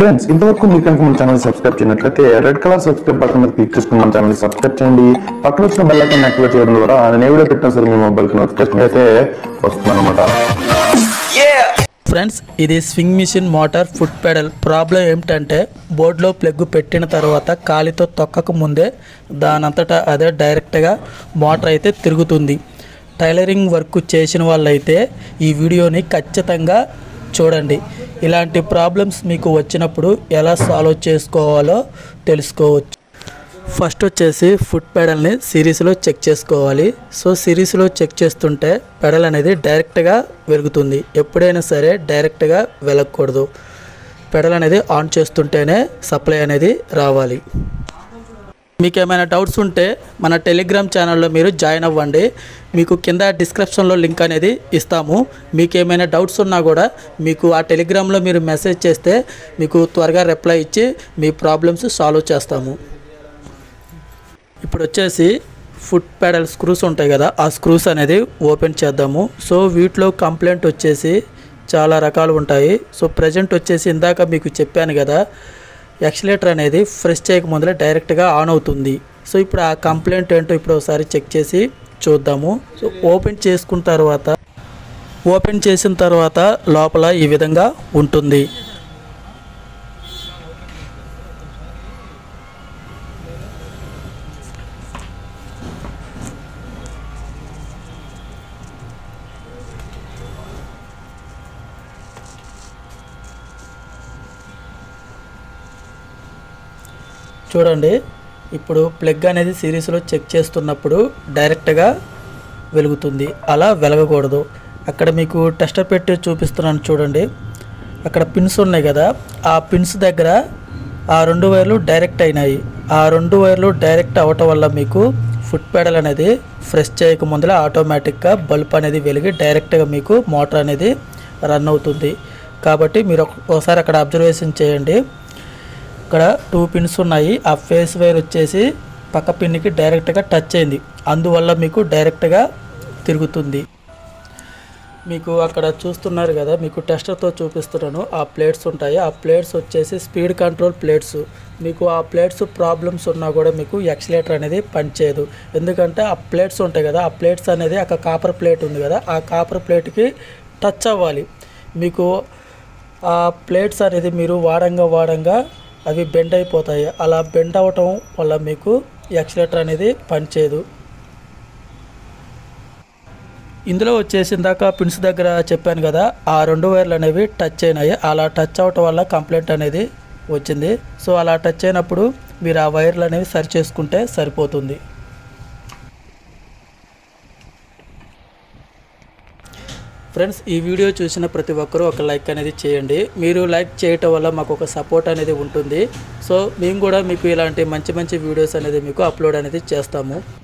friends ఇంతవరకు మీరు కనుక మన ఛానల్ సబ్స్క్రైబ్ చేయనట్లయితే రెడ్ కలర్ సబ్స్క్రైబ్ బటన్ మీద క్లిక్ చేసుకుని మన ఛానల్ సబ్స్క్రైబ్ చేయండి పక్కన వచ్చిన బెల్ ఐకాన్ యాక్టివేట్ చేయడం ద్వారా నేను ఏ వీడియో పెట్టినా సరే మీ మొబైల్ కి నోటిఫికేషన్ అయితే వస్తుంది అనమాట ఫ్రెండ్స్ ఇది swing machine motor foot pedal problem ఏమిటంటే బోర్డులో ప్లగ్ పెట్టిన తర్వాత కాలితో తొక్కక ముందే దానంతటా అదే డైరెక్ట్గా మోటార్ అయితే తిరుగుతుంది టైలరింగ్ వర్క్ చేసిన వాళ్ళైతే ఈ వీడియోని ఖచ్చితంగా చూడండి ఇలాంటి ప్రాబ్లమ్స్ మీకు వచ్చినప్పుడు ఎలా సాల్వ్ చేసుకోవాలో తెలుసుకోవచ్చు ఫస్ట్ వచ్చేసి ఫుట్ పెడల్ని సిరీస్లో చెక్ చేసుకోవాలి సో సిరీస్లో చెక్ చేస్తుంటే పెడల్ అనేది డైరెక్ట్గా వెలుగుతుంది ఎప్పుడైనా సరే డైరెక్ట్గా వెలగకూడదు పెడల్ అనేది ఆన్ చేస్తుంటేనే సప్లై అనేది రావాలి మీకు ఏమైనా డౌట్స్ ఉంటే మన టెలిగ్రామ్ ఛానల్లో మీరు జాయిన్ అవ్వండి మీకు కింద డిస్క్రిప్షన్లో లింక్ అనేది ఇస్తాము మీకు ఏమైనా డౌట్స్ ఉన్నా కూడా మీకు ఆ టెలిగ్రామ్లో మీరు మెసేజ్ చేస్తే మీకు త్వరగా రిప్లై ఇచ్చి మీ ప్రాబ్లమ్స్ సాల్వ్ చేస్తాము ఇప్పుడు వచ్చేసి ఫుట్ పెడల్ స్క్రూస్ ఉంటాయి కదా ఆ స్క్రూస్ అనేది ఓపెన్ చేద్దాము సో వీటిలో కంప్లైంట్ వచ్చేసి చాలా రకాలు ఉంటాయి సో ప్రజెంట్ వచ్చేసి ఇందాక మీకు చెప్పాను కదా ఎక్సలేటర్ అనేది ఫ్రెష్ చేయక ముందరే డైరెక్ట్గా ఆన్ అవుతుంది సో ఇప్పుడు ఆ కంప్లైంట్ ఏంటో ఇప్పుడు ఒకసారి చెక్ చేసి చూద్దాము సో ఓపెన్ చేసుకున్న తర్వాత ఓపెన్ చేసిన తర్వాత లోపల ఈ విధంగా ఉంటుంది చూడండి ఇప్పుడు ప్లగ్ అనేది సిరీస్లో చెక్ చేస్తున్నప్పుడు డైరెక్ట్గా వెలుగుతుంది అలా వెలగకూడదు అక్కడ మీకు టెస్టర్ పెట్టి చూపిస్తున్నాను చూడండి అక్కడ పిన్స్ ఉన్నాయి కదా ఆ పిన్స్ దగ్గర ఆ రెండు వైర్లు డైరెక్ట్ అయినాయి ఆ రెండు వైర్లు డైరెక్ట్ అవ్వటం వల్ల మీకు ఫుట్ పెడల్ అనేది ఫ్రెష్ చేయక ముందర ఆటోమేటిక్గా బల్బ్ అనేది వెలిగి డైరెక్ట్గా మీకు మోటార్ అనేది రన్ అవుతుంది కాబట్టి మీరు ఒక- ఒకసారి అక్కడ అబ్జర్వేషన్ చేయండి ఇక్కడ టూ పిన్స్ ఉన్నాయి ఆ ఫేస్ వైర్ వచ్చేసి పక్క పిన్నికి డైరెక్ట్గా టచ్ అయింది అందువల్ల మీకు డైరెక్ట్గా తిరుగుతుంది మీకు అక్కడ చూస్తున్నారు కదా మీకు టెస్టర్తో చూపిస్తున్నాను ఆ ప్లేట్స్ ఉంటాయి ఆ ప్లేట్స్ వచ్చేసి స్పీడ్ కంట్రోల్ ప్లేట్స్ మీకు ఆ ప్లేట్స్ ప్రాబ్లమ్స్ ఉన్నా కూడా మీకు ఎక్సలేటర్ అనేది పనిచేయదు ఎందుకంటే ఆ ప్లేట్స్ ఉంటాయి కదా ఆ ప్లేట్స్ అనేది ఒక కాపర్ ప్లేట్ ఉంది కదా ఆ కాపర్ ప్లేట్కి టచ్ అవ్వాలి మీకు ఆ ప్లేట్స్ అనేది మీరు వాడంగా వాడంగా అవి బెండ్ అయిపోతాయి అలా బెండ్ అవ్వటం వల్ల మీకు ఎక్సలేటర్ అనేది పనిచేయదు ఇందులో వచ్చేసి ఇందాక పిన్స్ దగ్గర చెప్పాను కదా ఆ రెండు వైర్లు అనేవి టచ్ అయినాయి అలా టచ్ అవటం వల్ల కంప్లైంట్ అనేది వచ్చింది సో అలా టచ్ అయినప్పుడు మీరు ఆ వైర్లు అనేవి సరి చేసుకుంటే సరిపోతుంది ఫ్రెండ్స్ ఈ వీడియో చూసిన ప్రతి ఒక్కరూ ఒక లైక్ అనేది చేయండి మీరు లైక్ చేయటం వల్ల మాకు ఒక సపోర్ట్ అనేది ఉంటుంది సో మేము కూడా మీకు ఇలాంటి మంచి మంచి వీడియోస్ అనేది మీకు అప్లోడ్ అనేది చేస్తాము